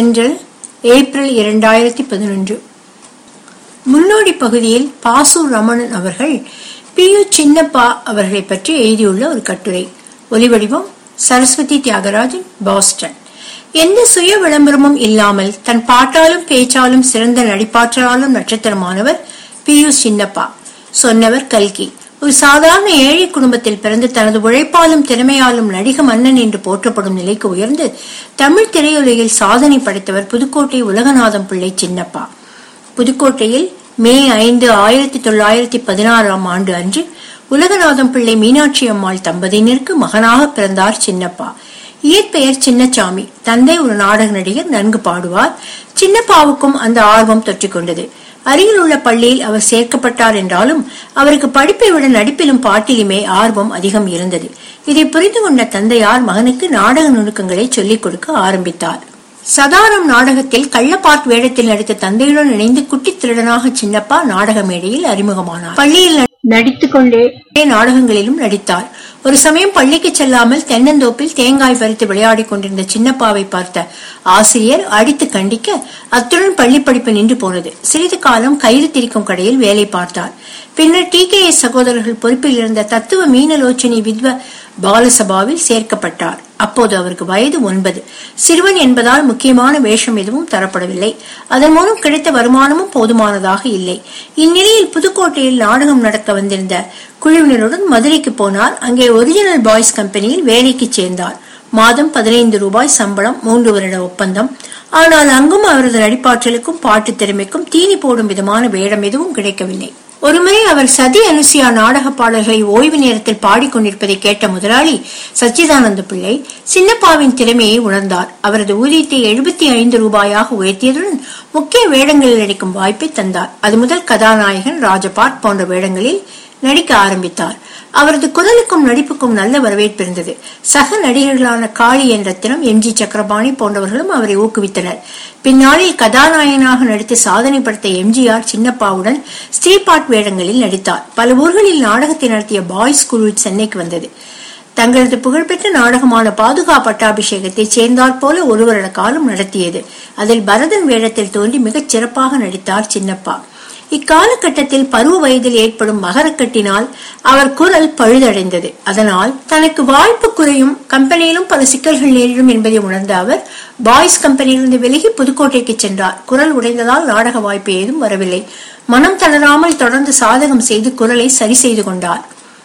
தென்றல் ஏப்ரல் இரண்டாயிரத்தி பதினொன்று முன்னோடி பகுதியில் பாசு ரமணன் அவர்கள் பி யு சின்னப்பா அவர்களை பற்றி எழுதியுள்ள ஒரு கட்டுரை ஒலிவடிவம் சரஸ்வதி தியாகராஜன் பாஸ்டன் எந்த சுய விளம்பரமும் இல்லாமல் தன் பாட்டாலும் பேச்சாலும் சிறந்த நடிப்பாற்றலாலும் நட்சத்திரமானவர் பி யு சின்னப்பா சொன்னவர் கல்கி ஒரு சாதாரண ஏழை குடும்பத்தில் பிறந்து தனது உழைப்பாலும் திறமையாலும் நடிக மன்னன் என்று போற்றப்படும் நிலைக்கு உயர்ந்து தமிழ் திரையுலகில் சாதனை படைத்தவர் புதுக்கோட்டை உலகநாதம் பிள்ளை சின்னப்பா புதுக்கோட்டையில் மே ஐந்து ஆயிரத்தி தொள்ளாயிரத்தி பதினாறாம் ஆண்டு அன்று உலகநாதம் பிள்ளை மீனாட்சி அம்மாள் தம்பதியினருக்கு மகனாக பிறந்தார் சின்னப்பா இயற்பெயர் சின்னசாமி தந்தை ஒரு நாடக நடிகர் நன்கு பாடுவார் சின்னப்பாவுக்கும் அந்த ஆர்வம் தொற்றிக் கொண்டது அருகில் உள்ள பள்ளியில் அவர் சேர்க்கப்பட்டார் என்றாலும் அவருக்கு படிப்பை விட நடிப்பிலும் பாட்டிலுமே ஆர்வம் அதிகம் இருந்தது இதை புரிந்து கொண்ட தந்தையார் மகனுக்கு நாடக நுணுக்கங்களை சொல்லிக் கொடுக்க ஆரம்பித்தார் சதாரம் நாடகத்தில் கள்ளப்பாட் வேடத்தில் நடித்த தந்தையுடன் இணைந்து குட்டி திருடனாக சின்னப்பா நாடக மேடையில் அறிமுகமானார் பள்ளியில் நடித்துக் கொண்டே நாடகங்களிலும் நடித்தார் ஒரு சமயம் பள்ளிக்கு செல்லாமல் தென்னந்தோப்பில் தேங்காய் பறித்து விளையாடிக் கொண்டிருந்த சின்னப்பாவை பார்த்த ஆசிரியர் அடித்து கண்டிக்க அத்துடன் பள்ளி படிப்பு நின்று போனது சிறிது காலம் கயிறு திரிக்கும் கடையில் வேலை பார்த்தார் பின்னர் டி கே எஸ் சகோதரர்கள் பொறுப்பில் இருந்த தத்துவ மீனலோச்சனி வித்வ பாலசபாவில் சேர்க்கப்பட்டார் அப்போது அவருக்கு வயது ஒன்பது சிறுவன் என்பதால் முக்கியமான வேஷம் எதுவும் தரப்படவில்லை அதன் மூலம் கிடைத்த வருமானமும் போதுமானதாக இல்லை இந்நிலையில் புதுக்கோட்டையில் நாடகம் நடக்க வந்திருந்த குழுவினருடன் மதுரைக்கு போனார் அங்கே ஒரிஜினல் பாய்ஸ் கம்பெனியில் வேலைக்கு சேர்ந்தார் மாதம் பதினைந்து ரூபாய் சம்பளம் மூன்று வருட ஒப்பந்தம் ஆனால் அங்கும் அவரது நடிப்பாற்றலுக்கும் பாட்டு திறமைக்கும் தீனி போடும் விதமான வேடம் எதுவும் கிடைக்கவில்லை ஒருமுறை அவர் சதி அனுசியா நாடக பாடல்களை ஓய்வு நேரத்தில் பாடிக்கொண்டிருப்பதை கேட்ட முதலாளி சச்சிதானந்த பிள்ளை சின்னப்பாவின் திறமையை உணர்ந்தார் அவரது ஊதியத்தை எழுபத்தி ஐந்து ரூபாயாக உயர்த்தியதுடன் முக்கிய வேடங்களில் நடிக்கும் வாய்ப்பை தந்தார் அது முதல் கதாநாயகன் ராஜபாட் போன்ற வேடங்களில் நடிக்க ஆரம்பித்தார் அவரது குரலுக்கும் நடிப்புக்கும் நல்ல வரவேற்பு இருந்தது சக நடிகர்களான Kali N Rathinam M G Chakrapani போன்றவர்களும் அவரை ஊக்குவித்தனர் பின்னாளில் கதாநாயகனாக நடித்து சாதனை படுத்த எம்ஜிஆர் சின்னப்பாவுடன் ஸ்ரீபாட் வேடங்களில் நடித்தார் பல ஊர்களில் நாடகத்தை நடத்திய பாய்ஸ் குழு சென்னைக்கு வந்தது தங்களது புகழ்பெற்ற நாடகமான பாதுகா பட்டாபிஷேகத்தை சேர்ந்தாற் போல ஒரு வருட காலம் நடத்தியது அதில் பரதன் வேடத்தில் தோன்றி மிகச் சிறப்பாக நடித்தார் சின்னப்பா இக்காலகட்டத்தில் பருவ வயதில் ஏற்படும் மகரக்கட்டினால் அவர் குரல் பழுதடைந்தது அதனால் தனக்கு வாய்ப்பு குறையும் கம்பெனியிலும் பல சிக்கல்கள் நேரிடும் என்பதை உணர்ந்த அவர் பாய்ஸ் கம்பெனியிலிருந்து விலகி புதுக்கோட்டைக்கு சென்றார் குரல் உடைந்ததால் நாடக வாய்ப்பு ஏதும் வரவில்லை மனம் தளராமல் தொடர்ந்து சாதகம் செய்து குரலை சரி செய்து கொண்டார்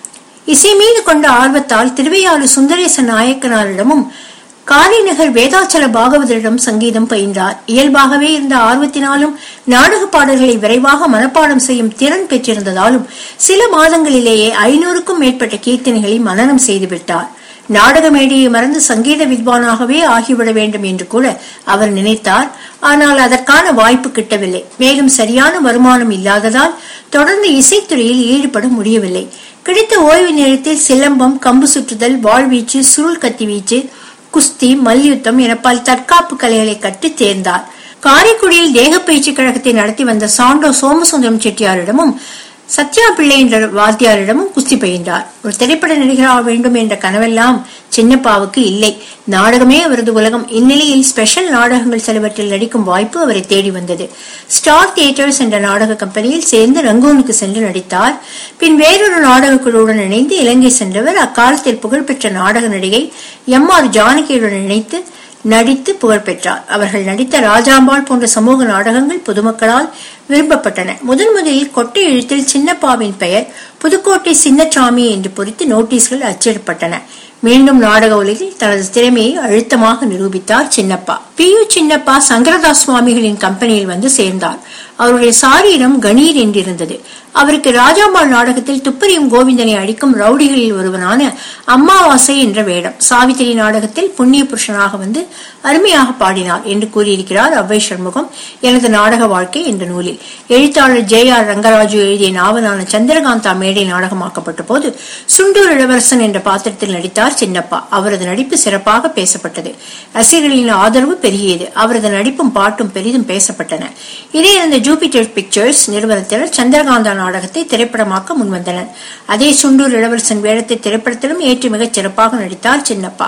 இசை மீது கொண்ட ஆர்வத்தால் திருவையாறு சுந்தரேச நாயக்கனாரிடமும் காரிநகர் வேதாச்சல பாகவதரிடம் சங்கீதம் பயின்றார் இயல்பாகவே இருந்த ஆர்வத்தினாலும் நாடக பாடல்களை விரைவாக மனப்பாடம் செய்யும் திறன் பெற்றிருந்ததாலும் சில மாதங்களிலேயே ஐநூறுக்கும் மேற்பட்ட கீர்த்தனைகளை மனனம் செய்துவிட்டார் நாடக மேடையை மறந்து சங்கீத வித்வானாகவே ஆகிவிட வேண்டும் என்று கூட அவர் நினைத்தார் ஆனால் அதற்கான வாய்ப்பு கிட்டவில்லை மேலும் சரியான வருமானம் இல்லாததால் தொடர்ந்து இசைத்துறையில் ஈடுபட முடியவில்லை கிடைத்த ஓய்வு நேரத்தில் சிலம்பம் கம்பு சுற்றுதல் வாழ்வீச்சு சுருள் கத்தி வீச்சு குஸ்தி மல்யுத்தம் என பல தற்காப்பு கலைகளை கற்று தேர்ந்தார் காரைக்குடியில் தேகப்பயிற்சி கழகத்தை நடத்தி வந்த சாண்டோ சோமசுந்தரம் செட்டியாரிடமும் சத்யா பிள்ளை என்ற வாத்தியாரிடமும் குஸ்தி பயின்றார் ஒரு திரைப்பட நடிகராக வேண்டும் என்ற கனவெல்லாம் சின்னப்பாவுக்கு இல்லை நாடகமே அவரது உலகம் இந்நிலையில் ஸ்பெஷல் நாடகங்கள் சிலவற்றில் நடிக்கும் வாய்ப்பு அவரை தேடி வந்தது ஸ்டார் தியேட்டர்ஸ் என்ற நாடக கம்பெனியில் சேர்ந்து ரங்கூனுக்கு சென்று நடித்தார் பின் வேறொரு நாடக குழுவுடன் இணைந்து இலங்கை சென்றவர் அக்காலத்தில் புகழ்பெற்ற நாடக நடிகை எம் ஆர் ஜானகியுடன் இணைத்து நடித்து புகழ் பெற்றார் அவர்கள் நடித்த ராஜாம்பாள் போன்ற சமூக நாடகங்கள் பொதுமக்களால் விரும்பப்பட்டன முதன் முதலில் கொட்டை எழுத்தில் சின்னப்பாவின் பெயர் புதுக்கோட்டை சின்னசாமி என்று பொறித்து நோட்டீஸ்கள் அச்சிடப்பட்டன மீண்டும் நாடக உலகில் தனது திறமையை அழுத்தமாக நிரூபித்தார் சின்னப்பா பி யு சின்னப்பா சங்கரதாஸ் சுவாமிகளின் கம்பெனியில் வந்து சேர்ந்தார் அவருடைய சாரீரம் கணீர் என்றிருந்தது அவருக்கு ராஜாம்பாள் நாடகத்தில் துப்பறியும் கோவிந்தனை அடிக்கும் ரவுடிகளில் ஒருவனான அம்மாவாசை என்ற வேடம் சாவித்திரி நாடகத்தில் புண்ணிய புருஷனாக வந்து அருமையாக பாடினார் என்று கூறியிருக்கிறார் அவ்வை சண்முகம் எனது நாடக வாழ்க்கை என்ற நூலில் எழுத்தாளர் ஜே ஆர் ரங்கராஜு எழுதிய நாவலான சந்திரகாந்தா மேடை நாடகமாக்கப்பட்ட போது சுண்டூர் இளவரசன் என்ற பாத்திரத்தில் நடித்தார் சின்னப்பா அவரது நடிப்பு சிறப்பாக பேசப்பட்டது ரசிகர்களின் ஆதரவு பெருகியது அவரது நடிப்பும் பாட்டும் பெரிதும் பேசப்பட்டன இதே இருந்த ஜூபிட்டர் பிக்சர்ஸ் நிறுவனத்தினர் சந்திரகாந்தா நாடகத்தை திரைப்படமாக்க முன்வந்தனர் அதே சுண்டூர் இளவரசன் வேடத்தை திரைப்படத்திலும் ஏற்று மிகச் சிறப்பாக நடித்தார் சின்னப்பா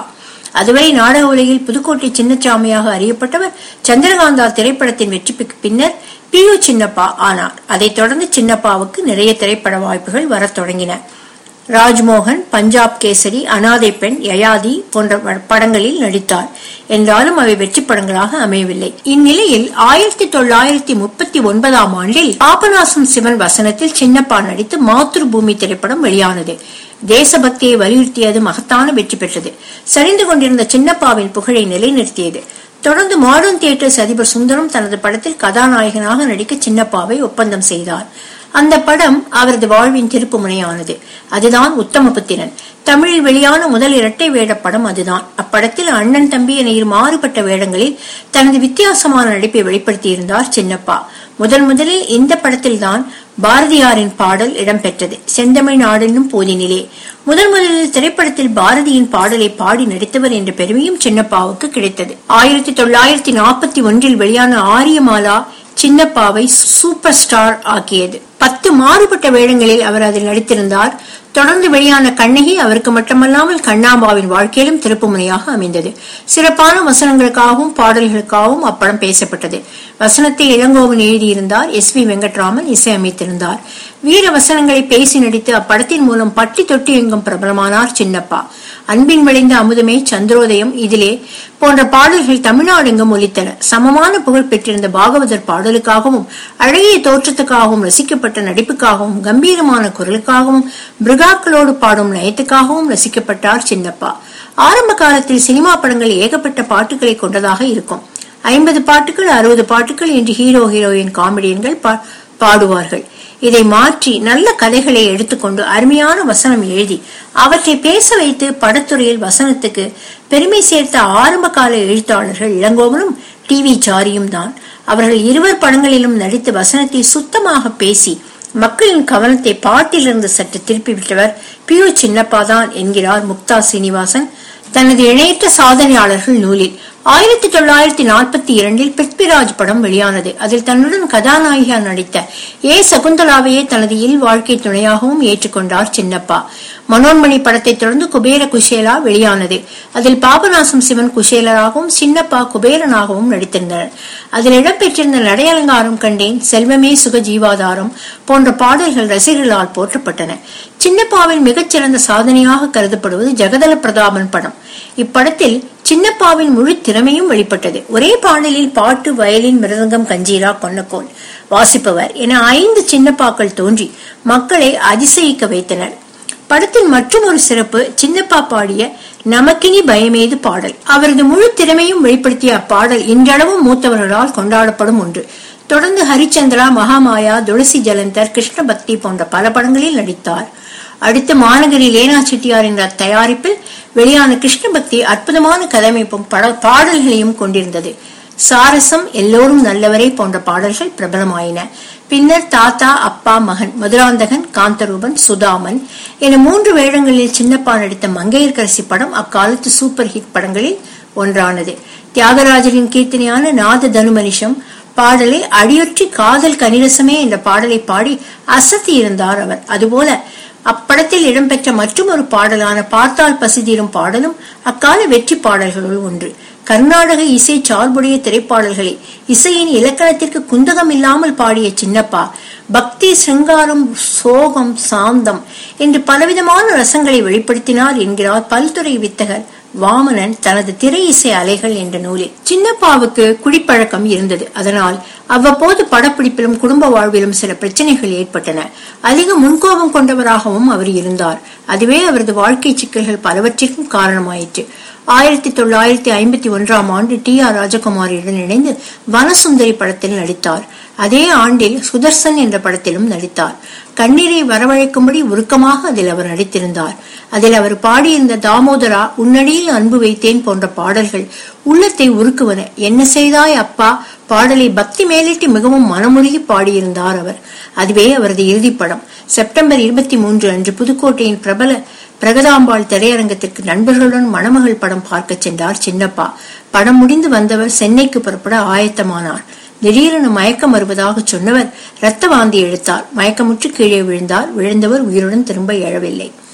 அதுவரை நாடக உலகில் புதுக்கோட்டை சின்னச்சாமியாக அறியப்பட்டவர் சந்திரகாந்தா திரைப்படத்தின் வெற்றிக்கு பின்னர் பி யு சின்னப்பா ஆனார் அதைத் தொடர்ந்து சின்னப்பாவுக்கு நிறைய திரைப்பட வாய்ப்புகள் வரத் தொடங்கின ராஜ்மோகன் பஞ்சாப் கேசரி அனாதை பெண் யயாதி போன்ற படங்களில் நடித்தார் என்றாலும் அவை வெற்றி படங்களாக அமையவில்லை இந்நிலையில் ஆயிரத்தி தொள்ளாயிரத்தி முப்பத்தி ஒன்பதாம் ஆண்டில் பாபநாசம் சிவன் வசனத்தில் சின்னப்பா நடித்து மாத்ரு பூமி திரைப்படம் வெளியானது தேசபக்தியை வலியுறுத்தியது மகத்தான வெற்றி பெற்றது சரிந்து கொண்டிருந்த சின்னப்பாவின் புகழை நிலைநிறுத்தியது தொடர்ந்து மாடர்ன் தியேட்டர்ஸ் அதிபர் சுந்தரம் தனது படத்தில் கதாநாயகனாக நடிக்க சின்னப்பாவை ஒப்பந்தம் செய்தார் அந்த படம் அவரது வாழ்வின் திருப்பு முனையானது அதுதான் உத்தமபுத்திரன் தமிழில் வெளியான முதல் இரட்டை வேட படம் அதுதான் அப்படத்தில் அண்ணன் தம்பி என இரு மாறுபட்ட வேடங்களில் தனது வித்தியாசமான நடிப்பை வெளிப்படுத்தியிருந்தார் சின்னப்பா முதன் முதலில் இந்த படத்தில்தான் பாரதியாரின் பாடல் இடம்பெற்றது செந்தமிழ் நாடென்னும் போதினிலே முதன் முதலில் திரைப்படத்தில் பாரதியின் பாடலை பாடி நடித்தவர் என்ற பெருமையும் சின்னப்பாவுக்கு கிடைத்தது ஆயிரத்தி தொள்ளாயிரத்தி நாற்பத்தி ஒன்றில் வெளியான ஆரியமாலா சின்னப்பாவை சூப்பர் ஸ்டார் ஆக்கியது பத்து மாறுபட்ட வேடங்களில் அவர் அதில் நடித்திருந்தார் தொடர்ந்து வெளியான கண்ணகி அவருக்கு மட்டுமல்லாமல் கண்ணாம்பாவின் வாழ்க்கையிலும் திருப்புமுனையாக அமைந்தது சிறப்பான வசனங்களுக்காகவும் பாடல்களுக்காகவும் அப்படம் பேசப்பட்டது வசனத்தை இளங்கோவன் எழுதியிருந்தார் எஸ் வி வெங்கட்ராமன் இசையமைத்திருந்தார் வீர வசனங்களை பேசி நடித்து அப்படத்தின் மூலம் பட்டி தொட்டி எங்கும் பிரபலமானார் சின்னப்பா அன்பின் விளைந்த அமுதமே சந்திரோதயம் இதிலே போன்ற பாடல்கள் தமிழ்நாடெங்கும் ஒலித்தன சமமான புகழ் பெற்றிருந்த பாகவதர் பாடலுக்காகவும் அழகிய தோற்றத்துக்காகவும் ரசிக்கப்பட்ட நடிப்புக்காகவும் கம்பீரமான குரலுக்காகவும் பிருகாக்களோடு பாடும் நயத்துக்காகவும் ரசிக்கப்பட்டார் சின்னப்பா ஆரம்ப காலத்தில் சினிமா படங்கள் ஏகப்பட்ட பாட்டுகளை கொண்டதாக இருக்கும் ஐம்பது பாட்டுகள் அறுபது பாட்டுகள் என்று ஹீரோ ஹீரோயின் காமெடியன்கள் பாடுவார்கள் இதை மாற்றி நல்ல கதைகளை எடுத்துக்கொண்டு அருமையான வசனம் எழுதி அவற்றை பேச வைத்து படத்துறையில் வசனத்துக்கு பெருமை சேர்த்த ஆரம்ப கால எழுத்தாளர்கள் இளங்கோவனும் டி வி சாரியும் தான் அவர்கள் இருவர் படங்களிலும் நடித்து வசனத்தை சுத்தமாக பேசி மக்களின் கவனத்தை பாட்டிலிருந்து சற்று திருப்பி விட்டவர் பி யு சின்னப்பா தான் என்கிறார் முக்தா சீனிவாசன் தனது இணையற்ற சாதனையாளர்கள் நூலில் ஆயிரத்தி தொள்ளாயிரத்தி நாற்பத்தி இரண்டில் பிருத்விராஜ் படம் வெளியானது அதில் தன்னுடன் கதாநாயகியா நடித்த ஏ சகுந்தலாவையே தனது இல் வாழ்க்கை துணையாகவும் ஏற்றுக்கொண்டார் சின்னப்பா மனோன்மணி படத்தை தொடர்ந்து குபேர குஷேலா வெளியானது அதில் பாபநாசம் சிவன் குஷேலராகவும் சின்னப்பா குபேரனாகவும் நடித்திருந்தனர் அதில் இடம்பெற்றிருந்த நடையலங்காரம் கண்டேன் செல்வமே சுக ஜீவாதாரம் போன்ற பாடல்கள் ரசிகர்களால் போற்றப்பட்டன சின்னப்பாவின் மிகச்சிறந்த சாதனையாக கருதப்படுவது ஜெகதல பிரதாபன் படம் இப்படத்தில் சின்னப்பாவின் முழு திறமையும் வெளிப்பட்டது ஒரே பாடலில் பாட்டு வயலின் மிருதங்கம் கஞ்சீரா கொன்னக்கோல் வாசிப்பவர் என ஐந்து சின்னப்பாக்கள் தோன்றி மக்களை அதிசயிக்க வைத்தனர் படத்தின் மற்றும் ஒரு சிறப்பு சின்னப்பா பாடிய நமக்கினி பயமேது பாடல் அவரது முழு திறமையும் வெளிப்படுத்திய அப்பாடல் இன்றளவும் மூத்தவர்களால் கொண்டாடப்படும் ஒன்று தொடர்ந்து ஹரிச்சந்திரா மகாமாயா துளசி ஜலந்தர் கிருஷ்ண பக்தி போன்ற பல படங்களில் நடித்தார் அடுத்து மாநகரி லேனா செட்டியாரின் தயாரிப்பில் வெளியான கிருஷ்ண பக்தி அற்புதமான கதமைப்பும் பட பாடல்களையும் கொண்டிருந்தது சாரசம் எல்லோரும் நல்லவரே போன்ற பாடல்கள் பிரபலமாயின பின்னர் தாத்தா அப்பா மகன் மதுராந்தகன் காந்தரூபன் சுதாமன் என மூன்று வேடங்களில் சின்னப்பா நடித்த மங்கையர்கரசி படம் அக்காலத்து சூப்பர் ஹிட் படங்களில் ஒன்றானது தியாகராஜரின் கீர்த்தனையான நாத தனுமனிஷம் பாடலை அடியொற்றி காதல் கனிரசமே என்ற பாடலை பாடி அசத்தி இருந்தார் அவர் அதுபோல அப்படத்தில் இடம்பெற்ற மற்றொரு பாடலான பார்த்தால் பசிதீரும் பாடலும் அக்கால வெற்றி பாடல்களுள் ஒன்று கர்நாடக இசை சார்புடைய திரைப்பாடல்களை இசையின் இலக்கணத்திற்கு குந்தகம் இல்லாமல் பாடிய சின்னப்பா பக்தி சிருங்காரம் சோகம் சாந்தம் என்று பலவிதமான ரசங்களை வெளிப்படுத்தினார் என்கிறார் பல்துறை வித்தகர் வாமனன் தனது திரை இசை அலைகள் என்ற நூலில் சின்னப்பாவுக்கு குடிப்பழக்கம் இருந்தது அதனால் அவ்வப்போது படப்பிடிப்பிலும் குடும்ப வாழ்விலும் சில பிரச்சனைகள் ஏற்பட்டன அதிக முன்கோபம் கொண்டவராகவும் அவர் இருந்தார் அதுவே அவரது வாழ்க்கை சிக்கல்கள் பலவற்றிற்கும் காரணமாயிற்று ஆயிரத்தி தொள்ளாயிரத்தி ஐம்பத்தி ஒன்றாம் ஆண்டு டி ஆர் ராஜகுமாரியுடன் இணைந்து வனசுந்தரி படத்தில் நடித்தார் அதே ஆண்டில் சுதர்சன் என்ற படத்திலும் நடித்தார் கண்ணீரை வரவழைக்கும்படி உருக்கமாக அதில் அவர் நடித்திருந்தார் அதில் அவர் பாடியிருந்த தாமோதரா உன்னடியில் அன்பு வைத்தேன் போன்ற பாடல்கள் உள்ளத்தை உருக்குவன என்ன செய்தாய் அப்பா பாடலை பக்தி மேலிட்டு மிகவும் மனமுருகி பாடியிருந்தார் அவர் அதுவே அவரது இறுதிப் படம் செப்டம்பர் இருபத்தி மூன்று அன்று புதுக்கோட்டையின் பிரபல பிரகதாம்பாள் திரையரங்கத்திற்கு நண்பர்களுடன் மணமகள் படம் பார்க்க சென்றார் சின்னப்பா படம் முடிந்து வந்தவர் சென்னைக்கு புறப்பட ஆயத்தமானார் திடீரென மயக்கம் வருவதாக சொன்னவர் இரத்த வாந்தி எடுத்தார் மயக்கமுற்று கீழே விழுந்தார் விழுந்தவர் உயிருடன் திரும்ப எழவில்லை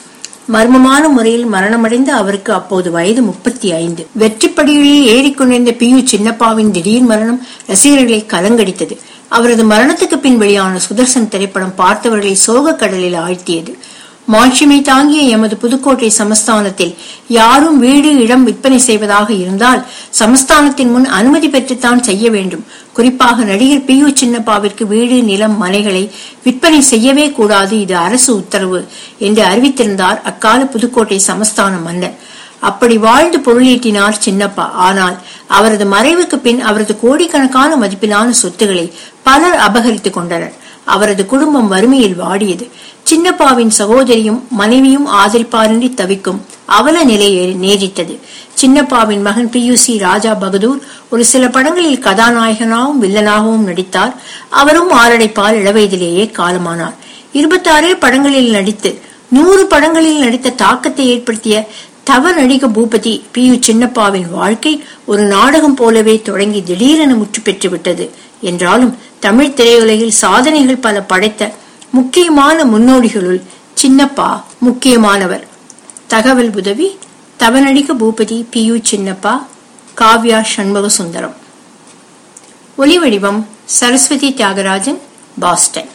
மர்மமான முறையில் மரணமடைந்த அவருக்கு அப்போது வயது முப்பத்தி ஐந்து வெற்றிப்படிகளில் ஏறிக்கொண்டிருந்த பி யு சின்னப்பாவின் திடீர் மரணம் ரசிகர்களை கலங்கடித்தது அவரது மரணத்துக்கு பின் வெளியான சுதர்சன் திரைப்படம் பார்த்தவர்களை சோக கடலில் ஆழ்த்தியது மாட்சிமை தாங்கிய எமது புதுக்கோட்டை சமஸ்தானத்தில் யாரும் வீடு இடம் விற்பனை செய்வதாக இருந்தால் சமஸ்தானத்தின் முன் அனுமதி பெற்றுத்தான் செய்ய வேண்டும் குறிப்பாக நடிகர் பி யு சின்னப்பாவிற்கு வீடு நிலம் மனைகளை விற்பனை செய்யவே கூடாது இது அரசு உத்தரவு என்று அறிவித்திருந்தார் அக்கால புதுக்கோட்டை சமஸ்தான மன்னர் அப்படி வாழ்ந்து பொருளீட்டினார் சின்னப்பா ஆனால் அவரது மறைவுக்கு பின் அவரது கோடிக்கணக்கான மதிப்பிலான சொத்துக்களை பலர் அபகரித்துக் கொண்டனர் அவரது குடும்பம் வறுமையில் வாடியது சின்னப்பாவின் சகோதரியும் மனைவியும் ஆதரிப்பாரின்றி தவிக்கும் அவல நிலை நேரிட்டது சின்னப்பாவின் மகன் P U C Raja Bahadur ஒரு சில படங்களில் கதாநாயகனாகவும் வில்லனாகவும் நடித்தார் அவரும் மாரடைப்பால் இளவயதிலேயே காலமானார் இருபத்தாறே படங்களில் நடித்து நூறு படங்களில் நடித்த தாக்கத்தை ஏற்படுத்திய தவ நடிக பூபதி பி யு சின்னப்பாவின் வாழ்க்கை ஒரு நாடகம் போலவே தொடங்கி திடீரென முற்று பெற்று விட்டது என்றாலும் தமிழ் திரையுலகில் சாதனைகள் பல படைத்த முக்கியமான முன்னோடிகளுள் சின்னப்பா முக்கியமானவர் தகவல் உதவி தவநடிக பூபதி பி யு சின்னப்பா காவ்யா சண்முக சுந்தரம் ஒலிவடிவம் சரஸ்வதி தியாகராஜன் பாஸ்டன்